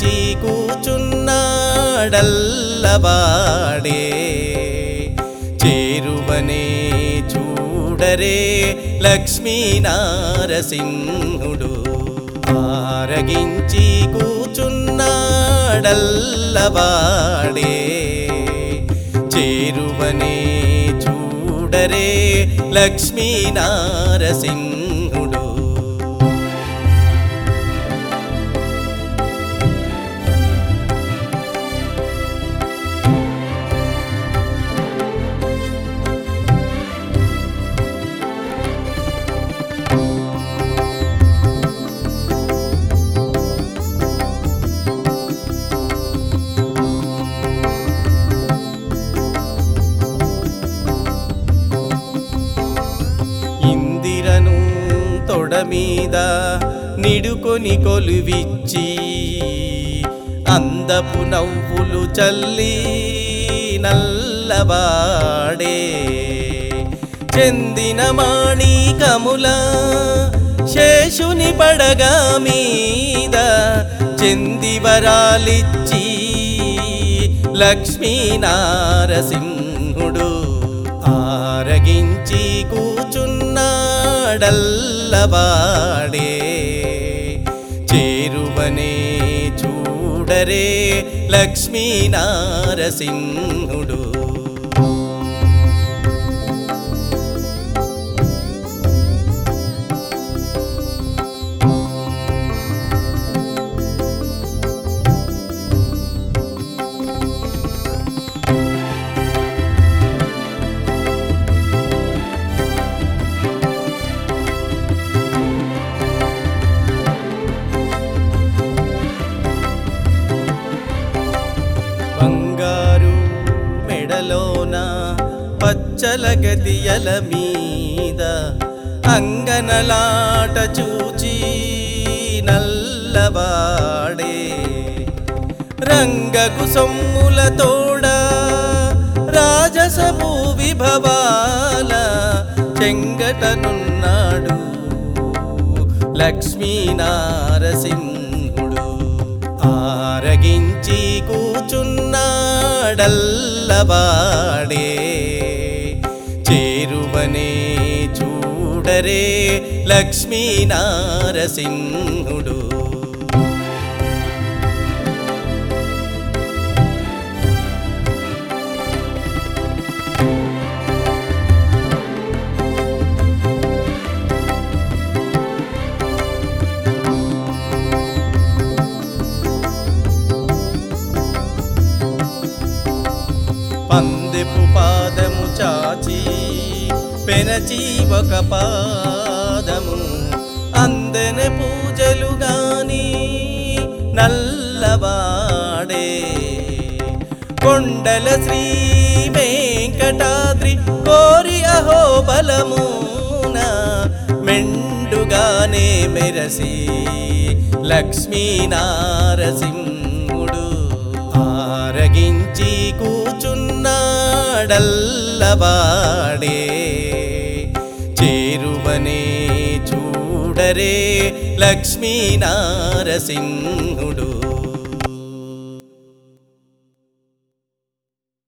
ఆరగించి కూచున్నాడల్లవాడే చేరువనే చూడరే లక్ష్మీనారసింహుడు ఆరగించి కూచున్నాడల్లవాడే చేరువనే చూడరే లక్ష్మీనారసింహుడు ఇందిరను తొడ మీద నిడుకొని కొలువిచ్చి అందపు నవ్వులు చల్లి నల్లవాడే చెందిన మాణికముల శేషుని పడగా మీద చెందివరాలిచ్చి లక్ష్మీనారసింహుడు ఆరగించి కూచున్నాడల్లవాడే చేరువనే చూడరే లక్ష్మీనారసింహుడు బంగారు మెడలోన పచ్చల గదియల మీద అంగనలాట చూచి నల్లవాడే రంగకు సొమ్ముల తోడ రాజసభూ విభవాల చెంగటనున్నాడు లక్ష్మీనారసింహుడు ఆరగించి కూచున్నాడల్లవాడే చేరువనే చూడరే లక్ష్మీనారసింహుడు పందెపు పాదము చాచి పెనచి ఒక పాదము అందెన పూజలు గాని నల్లవాడే కొండల శ్రీ వెంకటాద్రి కోరి అహో బలమున మెండుగానే మెరసి లక్ష్మీనారసింహుడు ఆరగించి కూచున్నాడల్లవాడే చేరువనే చూడరే లక్ష్మీనారసింహుడు